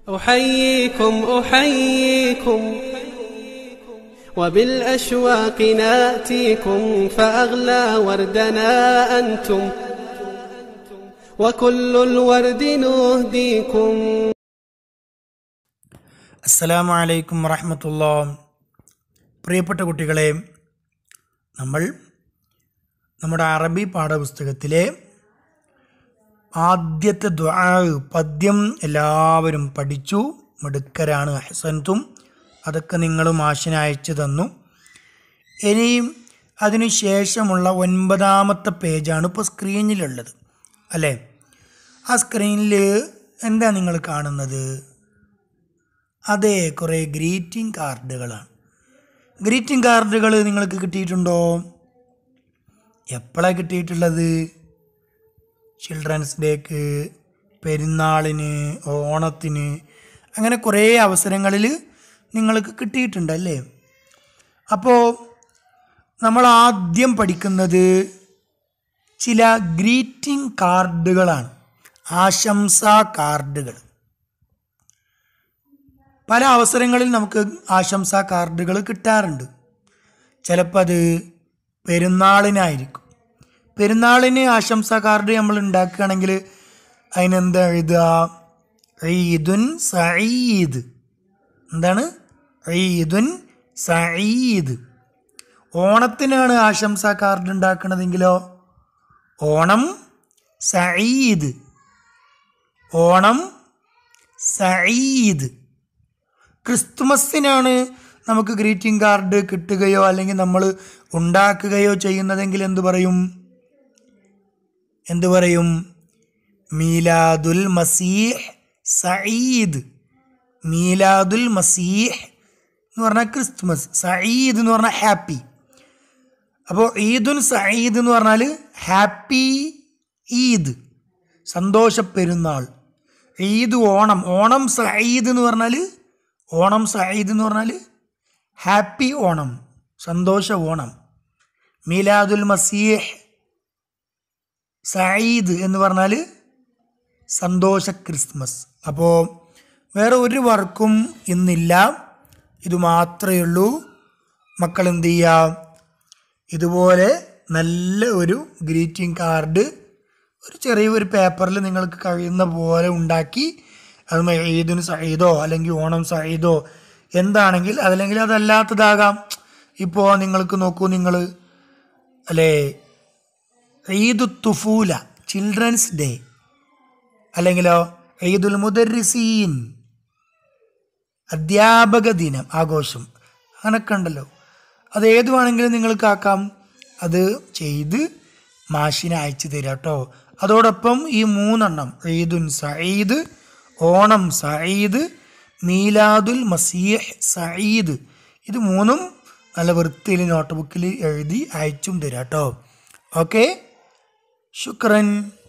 أحييكم أحييكم وبالأشواق ناتيكم فأغلى وردنا أنتم وكل الورد نهديكم അസ്സലാമു അലൈക്കും വറഹമത്തുള്ള പ്രിയപ്പെട്ട കുട്ടികളെ നമ്മൾ നമ്മുടെ അറബി പാഠപുസ്തകത്തിലെ ആദ്യത്തെ ദ്വാ പദ്യം എല്ലാവരും പഠിച്ചു മിടുക്കരാണ് അഹസൻതും അതൊക്കെ നിങ്ങൾ മാഷിന് അയച്ചു തന്നു ഇനിയും അതിനു ശേഷമുള്ള ഒൻപതാമത്തെ പേജാണ് ഇപ്പോൾ സ്ക്രീനിലുള്ളത് അല്ലേ ആ സ്ക്രീനിൽ എന്താ നിങ്ങൾ കാണുന്നത് അതെ കുറേ ഗ്രീറ്റിംഗ് കാർഡുകളാണ് ഗ്രീറ്റിംഗ് കാർഡുകൾ നിങ്ങൾക്ക് കിട്ടിയിട്ടുണ്ടോ എപ്പോഴാണ് കിട്ടിയിട്ടുള്ളത് ചിൽഡ്രൻസ് ഡേക്ക് പെരുന്നാളിന് ഓണത്തിന് അങ്ങനെ കുറേ അവസരങ്ങളിൽ നിങ്ങൾക്ക് കിട്ടിയിട്ടുണ്ടല്ലേ അപ്പോൾ നമ്മൾ ആദ്യം പഠിക്കുന്നത് ചില ഗ്രീറ്റിംഗ് കാർഡുകളാണ് ആശംസാ കാർഡുകൾ പല അവസരങ്ങളിൽ നമുക്ക് ആശംസാ കാർഡുകൾ കിട്ടാറുണ്ട് ചിലപ്പോൾ അത് പെരുന്നാളിനായിരിക്കും പെരുന്നാളിന് ആശംസാ കാർഡ് നമ്മൾ ഉണ്ടാക്കുകയാണെങ്കിൽ അതിനെന്താ എഴുതുക ഈദുൻ സഈദ് എന്താണ് ഈദുൻ സഈദ് ഓണത്തിനാണ് ആശംസാ കാർഡ് ഉണ്ടാക്കുന്നതെങ്കിലോ ഓണം സഈദ് ഓണം സഈദ് ക്രിസ്തുമസിനാണ് നമുക്ക് ഗ്രീറ്റിംഗ് കാർഡ് കിട്ടുകയോ അല്ലെങ്കിൽ നമ്മൾ ഉണ്ടാക്കുകയോ ചെയ്യുന്നതെങ്കിൽ എന്തു പറയും എന്തു പറയും മീലാദുൽ മസീഹ് സഈദ് മീലാദുൽ മസീഹ് എന്ന് പറഞ്ഞാൽ ക്രിസ്തുമസ് സഈദ് എന്ന് പറഞ്ഞാൽ ഹാപ്പി അപ്പോൾ ഈദുൻ സഈദ് എന്ന് പറഞ്ഞാൽ ഹാപ്പി ഈദ് സന്തോഷ പെരുന്നാൾ ഈദ് ഓണം ഓണം സഈദ് എന്ന് പറഞ്ഞാൽ ഓണം സഈദ് എന്ന് പറഞ്ഞാൽ ഹാപ്പി ഓണം സന്തോഷ ഓണം മീലാദുൽ മസീഹ് സഈദ് എന്ന് പറഞ്ഞാൽ സന്തോഷ ക്രിസ്മസ് അപ്പോൾ വേറെ ഒരു വർക്കും ഇന്നില്ല ഇത് മാത്രമേ ഉള്ളൂ മക്കൾ എന്ത് ചെയ്യുക ഇതുപോലെ നല്ല ഒരു ഗ്രീറ്റിംഗ് കാർഡ് ഒരു ചെറിയൊരു പേപ്പറിൽ നിങ്ങൾക്ക് കഴിയുന്ന പോലെ ഉണ്ടാക്കി അത് ഈദിന് സയ്യിദോ അല്ലെങ്കിൽ ഓണം സയ്യിദോ എന്താണെങ്കിൽ അതല്ലെങ്കിൽ അതല്ലാത്തതാകാം ഇപ്പോൾ നിങ്ങൾക്ക് നോക്കൂ നിങ്ങൾ അല്ലേ ഈദു തുഫൂല ചിൽഡ്രൻസ് ഡേ അല്ലെങ്കിലോ ഈദുൽ മുദരിസീൻ അധ്യാപക ദിനം ആഘോഷം അങ്ങനൊക്കെ ഉണ്ടല്ലോ അത് ഏത് വേണമെങ്കിലും നിങ്ങൾക്ക് ആക്കാം അത് ചെയ്ത് മാഷിനെ അയച്ചു തരാം കേട്ടോ അതോടൊപ്പം ഈ മൂന്നെണ്ണം ഈദുൻ സഈദ് ഓണം സഈദ് മീലാദുൽ മസീഹ് സഈദ് ഇത് മൂന്നും നല്ല വൃത്തിയിൽ നോട്ട് ബുക്കിൽ എഴുതി അയച്ചും തരാം കേട്ടോ ഓക്കെ ശുക്രൻ